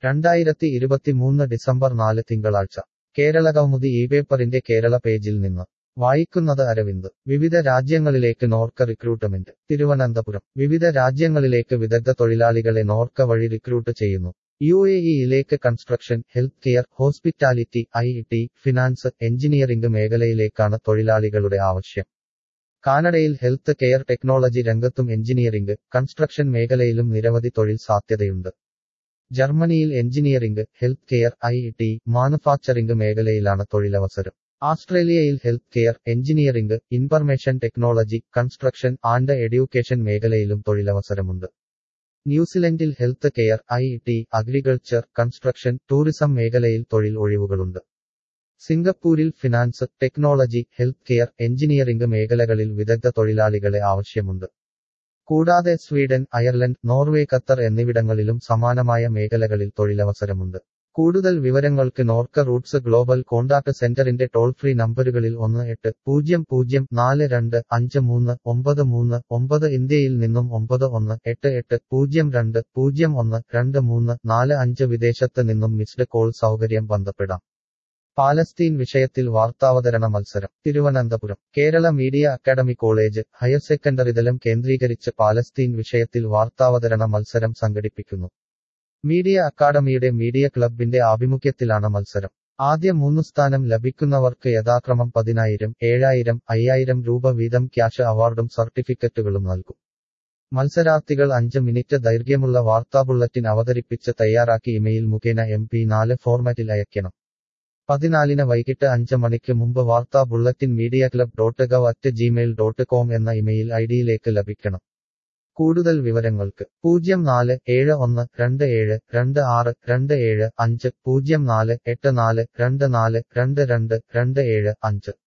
രണ്ടായിരത്തി ഇരുപത്തിമൂന്ന് ഡിസംബർ നാല് തിങ്കളാഴ്ച കേരള കൗമുദി ഈ പേപ്പറിന്റെ കേരള പേജിൽ നിന്ന് വായിക്കുന്നത് അരവിന്ദ് വിവിധ രാജ്യങ്ങളിലേക്ക് നോർക്ക റിക്രൂട്ട്മെന്റ് തിരുവനന്തപുരം വിവിധ രാജ്യങ്ങളിലേക്ക് വിദഗ്ധ തൊഴിലാളികളെ നോർക്ക വഴി റിക്രൂട്ട് ചെയ്യുന്നു യു എ ഇയിലേക്ക് construction health care hospitality I T finance engineering മേഖലയിലേക്കാണ് തൊഴിലാളികളുടെ ആവശ്യം കാനഡയിൽ ഹെൽത്ത് കെയർ ടെക്നോളജി രംഗത്തും എഞ്ചിനീയറിംഗ് കൺസ്ട്രക്ഷൻ മേഖലയിലും നിരവധി തൊഴിൽ സാധ്യതയുണ്ട് ജർമ്മനിയിൽ engineering health care I T manufacturing മേഖലയിലാണ് തൊഴിലവസരം ആസ്ട്രേലിയയിൽ health care engineering information technology construction and education മേഖലയിലും തൊഴിലവസരമുണ്ട് ന്യൂസിലൻഡിൽ health care I T agriculture construction tourism മേഖലയിൽ തൊഴിൽ ഒഴിവുകളുണ്ട് സിംഗപ്പൂരിൽ finance technology health care engineering മേഖലകളിൽ വിദഗ്ധ തൊഴിലാളികളെ ആവശ്യമുണ്ട് കൂടാതെ സ്വീഡൻ അയർലൻഡ് നോർവേ ഖത്തർ എന്നിവിടങ്ങളിലും സമാനമായ മേഖലകളിൽ തൊഴിലവസരമുണ്ട് കൂടുതൽ വിവരങ്ങൾക്ക് നോർക്ക റൂട്ട്സ് ഗ്ലോബൽ കോണ്ടാക്ട് സെന്ററിന്റെ ടോൾ ഫ്രീ നമ്പറുകളിൽ ഒന്ന് എട്ട് പൂജ്യം പൂജ്യം നാല് രണ്ട് അഞ്ച് മൂന്ന് ഒമ്പത് മൂന്ന് ഒമ്പത് ഇന്ത്യയിൽ നിന്നും ഒമ്പത് ഒന്ന് എട്ട് എട്ട് പൂജ്യം രണ്ട് പൂജ്യം ഒന്ന് രണ്ട് മൂന്ന് നാല് അഞ്ച് വിദേശത്ത് നിന്നും മിസ്ഡ് കോൾ സൗകര്യം ബന്ധപ്പെടാം പാലസ്തീൻ വിഷയത്തിൽ വാർത്താവതരണ മത്സരം Thiruvananthapuram Kerala media academy college higher secondary തലം കേന്ദ്രീകരിച്ച് പാലസ്തീൻ വിഷയത്തിൽ വാർത്താവതരണ മത്സരം സംഘടിപ്പിക്കുന്നു മീഡിയ അക്കാദമിയുടെ മീഡിയ ക്ലബിന്റെ ആഭിമുഖ്യത്തിലാണ് മത്സരം ആദ്യ മൂന്നു സ്ഥാനം ലഭിക്കുന്നവർക്ക് യഥാക്രമം പതിനായിരം ഏഴായിരം അയ്യായിരം രൂപ വീതം ക്യാഷ് അവാർഡും സർട്ടിഫിക്കറ്റുകളും നൽകും മത്സരാർത്ഥികൾ അഞ്ച് മിനിറ്റ് ദൈർഘ്യമുള്ള വാർത്താ ബുള്ളറ്റിൻ അവതരിപ്പിച്ച് തയ്യാറാക്കി ഇമെയിൽ മുഖേന എം പി നാല് ഫോർമാറ്റിൽ അയക്കണം പതിനാലിന് വൈകിട്ട് അഞ്ച് മണിക്ക് മുമ്പ് വാർത്താ bulletin media club dot gov at gmail dot com എന്ന ഇമെയിൽ ഐഡിയിലേക്ക് ലഭിക്കണം കൂടുതൽ വിവരങ്ങൾക്ക് പൂജ്യം നാല് ഏഴ് ഒന്ന് രണ്ട് ഏഴ് രണ്ട് ആറ് രണ്ട് ഏഴ് അഞ്ച് പൂജ്യം നാല് എട്ട് നാല് രണ്ട് നാല് രണ്ട് രണ്ട് രണ്ട് ഏഴ് അഞ്ച്